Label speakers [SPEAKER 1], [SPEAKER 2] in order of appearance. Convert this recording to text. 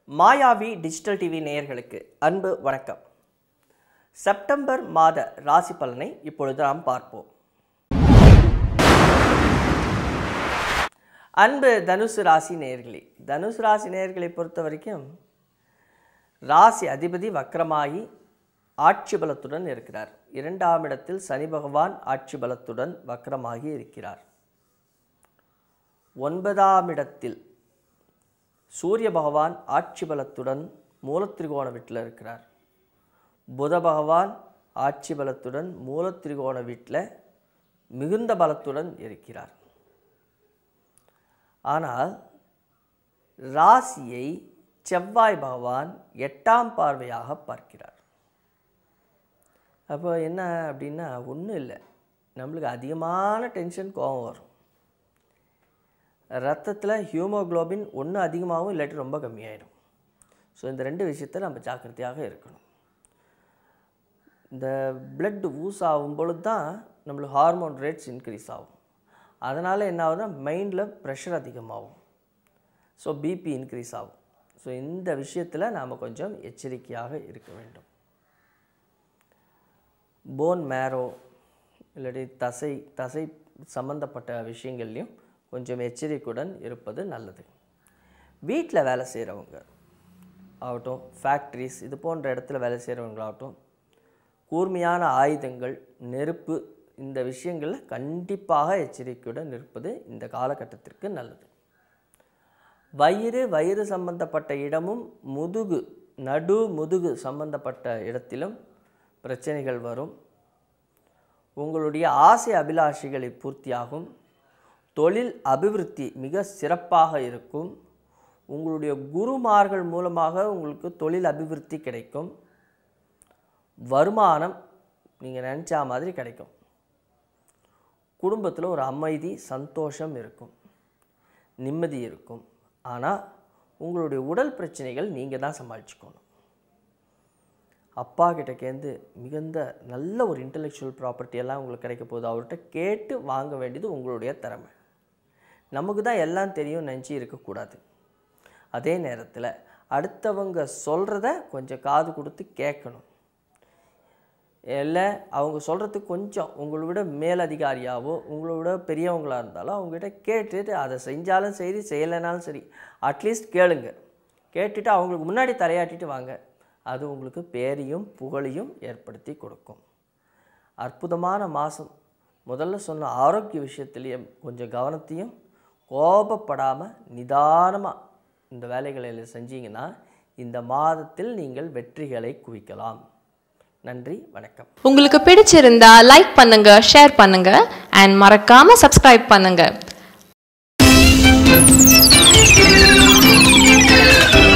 [SPEAKER 1] மாயாவி digital TV நேயர்களுக்கு அன்பு வணக்கம் செப்டம்பர் மாத ராசி பலனை இப்பொழுது நாம் பார்ப்போம் அன்பு தனுசு ராசி நேயர்களே தனுசு ராசி நேயர்களை பொறுத்த வரைக்கும் ராசி அதிபதி வக்ரமாகி ஆட்சி பலத்துடன் இருக்கிறார் இரண்டாம் இடத்தில் சனி பகவான் ஆட்சி பலத்துடன் வக்ரமாகி இருக்கிறார் ஒன்பதாம் இடத்தில் சூரிய பகவான் ஆட்சி பலத்துடன் மூலத்திரிகோண வீட்டில் இருக்கிறார் புத பகவான் ஆட்சி பலத்துடன் மூலத்திரிகோண வீட்டில் மிகுந்த பலத்துடன் இருக்கிறார் ஆனால் ராசியை செவ்வாய் பகவான் எட்டாம் பார்வையாக பார்க்கிறார் அப்போ என்ன அப்படின்னா ஒன்றும் இல்லை நம்மளுக்கு அதிகமான டென்ஷன் கோபம் வரும் ரத்தத்தில் ஹியூமோகுளோபின் ஒன்று அதிகமாகவும் இல்லாட்டி ரொம்ப கம்மியாயிடும் ஸோ இந்த ரெண்டு விஷயத்தில் நம்ம ஜாக்கிரதையாக இருக்கணும் இந்த பிளட் ஊஸ் ஆகும் பொழுது தான் நம்மளுக்கு ஹார்மோன் ரேட்ஸ் இன்க்ரீஸ் ஆகும் அதனால் என்ன ஆகுதுன்னா மைண்டில் ப்ரெஷர் அதிகமாகும் ஸோ பிபி இன்க்ரீஸ் ஆகும் ஸோ இந்த விஷயத்தில் நாம் கொஞ்சம் எச்சரிக்கையாக இருக்க வேண்டும் போன் மேரோ இல்லாட்டி தசை தசை சம்பந்தப்பட்ட விஷயங்கள்லையும் கொஞ்சம் எச்சரிக்கையுடன் இருப்பது நல்லது வீட்டில் வேலை செய்கிறவங்க ஆகட்டும் ஃபேக்ட்ரிஸ் இது போன்ற இடத்துல வேலை செய்கிறவங்களாகட்டும் கூர்மையான ஆயுதங்கள் நெருப்பு இந்த விஷயங்களில் கண்டிப்பாக எச்சரிக்கையுடன் இருப்பது இந்த காலகட்டத்திற்கு நல்லது வயிறு வயிறு சம்பந்தப்பட்ட இடமும் முதுகு நடு முதுகு சம்பந்தப்பட்ட இடத்திலும் பிரச்சனைகள் வரும் உங்களுடைய ஆசை அபிலாஷைகளை பூர்த்தியாகும் தொழில் அபிவிருத்தி மிக சிறப்பாக இருக்கும் உங்களுடைய குருமார்கள் மூலமாக உங்களுக்கு தொழில் அபிவிருத்தி கிடைக்கும் வருமானம் நீங்கள் நினச்சா மாதிரி கிடைக்கும் குடும்பத்தில் ஒரு அமைதி சந்தோஷம் இருக்கும் நிம்மதி இருக்கும் ஆனால் உங்களுடைய உடல் பிரச்சனைகள் நீங்கள் தான் சமாளிச்சுக்கணும் அப்பா கிட்டக்கேந்து மிகுந்த நல்ல ஒரு இன்டலெக்சுவல் ப்ராப்பர்ட்டி எல்லாம் உங்களுக்கு கிடைக்க போகுது அவர்கிட்ட கேட்டு வாங்க வேண்டியது உங்களுடைய திறமை நமக்கு தான் எல்லாம் தெரியும் நினச்சி இருக்கக்கூடாது அதே நேரத்தில் அடுத்தவங்க சொல்கிறத கொஞ்சம் காது கொடுத்து கேட்கணும் இல்லை அவங்க சொல்கிறதுக்கு கொஞ்சம் உங்களை விட மேலதிகாரியாவோ உங்களை விட பெரியவங்களாக இருந்தாலும் அவங்ககிட்ட கேட்டுட்டு அதை செஞ்சாலும் சரி செய்யலைனாலும் சரி அட்லீஸ்ட் கேளுங்க கேட்டுட்டு அவங்களுக்கு முன்னாடி தலையாட்டிட்டு வாங்க அது உங்களுக்கு பேரையும் புகழையும் ஏற்படுத்தி கொடுக்கும் அற்புதமான மாதம் முதல்ல சொன்ன ஆரோக்கிய விஷயத்துலேயும் கொஞ்சம் கவனத்தையும் கோபப்படாமல் நிதானமாக இந்த வேலைகளை செஞ்சீங்கன்னா இந்த மாதத்தில் நீங்கள் வெற்றிகளை குவிக்கலாம் நன்றி வணக்கம்
[SPEAKER 2] உங்களுக்கு பிடிச்சிருந்தா லைக் பண்ணுங்க ஷேர் பண்ணுங்க அண்ட் மறக்காம சப்ஸ்கிரைப் பண்ணுங்க